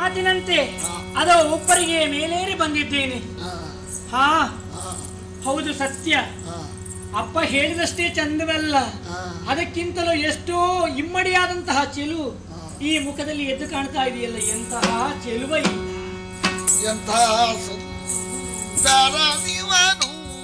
ಮಾತಿನಂತೆ ಅದ ಒಬ್ಬರಿಗೆ ಮೇಲೇರಿ ಬಂದಿದ್ದೇನೆ ಹಾ, ಹಾ ಹಾ, ಹೌದು ಸತ್ಯ ಹಾ, ಅಪ್ಪ ಹೇಳಿದಷ್ಟೇ ಚಂದವಲ್ಲ ಹಾ. ಅದಕ್ಕಿಂತಲೂ ಎಷ್ಟೋ ಇಮ್ಮಡಿಯಾದಂತಹ ಚೆಲು ಈ ಮುಖದಲ್ಲಿ ಎದ್ದು ಕಾಣ್ತಾ ಇದೆಯಲ್ಲ ಎಂತಹ ಚೆಲುವೈ ಎಂಥ ಸುಂದರ ನೀವನು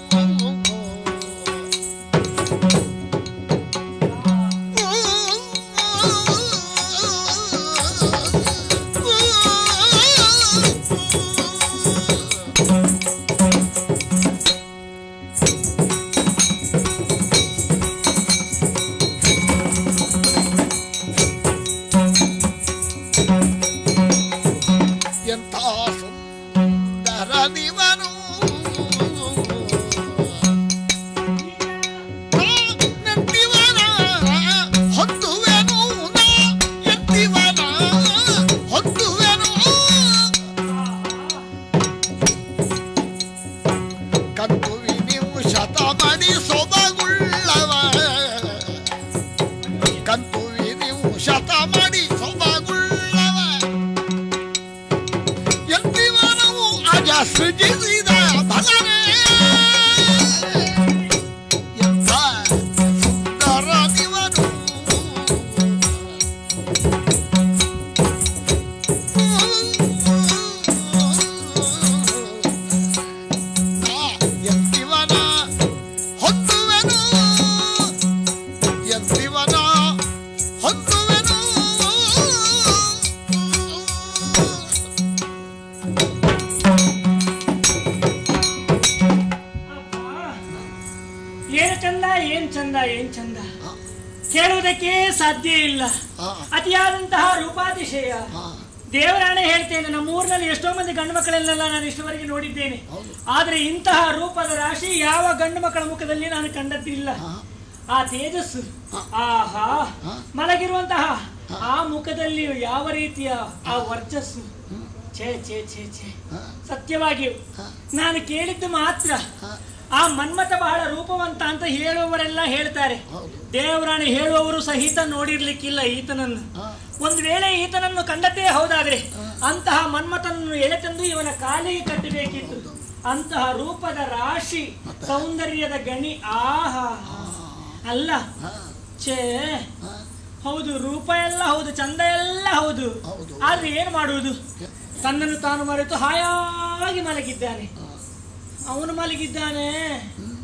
ಎಂಥ ಸುಂದರ ನೀವನು ನೆತ್ತಿವನ ಹೊತ್ತುವೆನು ನಾ ಎತ್ತಿವನ ಹೊತ್ತುವೆನು ಕತ್ತುವಿ ನೀವು ಶತಮಣಿ ಸೊಬಗುಳ್ಳವ ಕಂತುವಿ ನೀವು ಶತಮಣಿ ಸೊಬಗುಳ್ಳವ ಎಂದಿವನವು ಅಜ ಸೃಜಿಸಿದ ಭಗವೇ ಎಂಥ ಸುಂದರ ನಿವನು ನಾ ಎಂದಿವನ ಹೊತ್ತುವೆನು ಎಂದಿವನ ಹೊತ್ತುವೆನು ಅಪ್ಪ, ಏನು ಚಂದ ಏನ್ ಚಂದ ಏನ್ ಚಂದ ಕೇಳುವುದಕ್ಕೆ ಸಾಧ್ಯ ಇಲ್ಲ ಆ, ಅತಿಯಾದಂತಹ ರೂಪಾತಿಶಯ ಆ, ದೇವರಾಣೆ ಹೇಳ್ತೇನೆ ನಮ್ಮ ಊರಿನಲ್ಲಿ ಎಷ್ಟೋ ಮಂದಿ ಗಂಡು ಮಕ್ಕಳೆಲ್ಲ ನಾನು ಇಷ್ಟವರೆಗೆ ನೋಡಿದ್ದೇನೆ ಹೌದು. ಆದ್ರೆ ಇಂತಹ ರೂಪದ ರಾಶಿ ಯಾವ ಗಂಡು ಮಕ್ಕಳ ಮುಖದಲ್ಲಿ ನಾನು ಕಂಡದ್ದಿಲ್ಲ ಆ, ಆ ತೇಜಸ್ಸು ಆಹಾ ಮಲಗಿರುವಂತಹ ಆ ಮುಖದಲ್ಲಿ ಯಾವ ರೀತಿಯ ಆ ವರ್ಚಸ್ಸು ಛೇ ಛೇ ಛೇ ಛೇ ಆ, ಸತ್ಯವಾಗಿಯೂ ನಾನು ಕೇಳಿದ್ದು ಮಾತ್ರ ಆ, ಆ ಮನ್ಮಥ ಬಹಳ ರೂಪವಂತ ಅಂತ ಹೇಳುವವರೆಲ್ಲ ಹೇಳ್ತಾರೆ ಹೌದು ದೇವರಾಣಿ ಹೇಳುವವರು ಸಹಿತ ನೋಡಿರ್ಲಿಕ್ಕಿಲ್ಲ ಈತನನ್ನು ಆ, ಒಂದು ವೇಳೆ ಈತನನ್ನು ಕಂಡದ್ದೇ ಹೌದಾದ್ರೆ ಅಂತಹ ಮನ್ಮಥನನ್ನು ಎಳೆತಂದು ಇವನ ಕಾಲಿಗೆ ಕಟ್ಟಬೇಕಿತ್ತು ಅಂತಹ ರೂಪದ ರಾಶಿ ಸೌಂದರ್ಯದ ಗಣಿ ಆಹಾ ಅಲ್ಲ ಆ, ಛೇ ಆ, ಹೌದು ರೂಪ ಎಲ್ಲ ಹೌದು ಚಂದ ಎಲ್ಲ ಹೌದು ಹೌದು. ಆದ್ರೆ ಏನು ಮಾಡುವುದು ತನ್ನನ್ನು ತಾನು ಮರೆತು ಹಾಯಾಗಿ ಮಲಗಿದ್ದಾನೆ ಅವನು ಮಲಗಿದ್ದಾನೆ ಹ್ಮ್.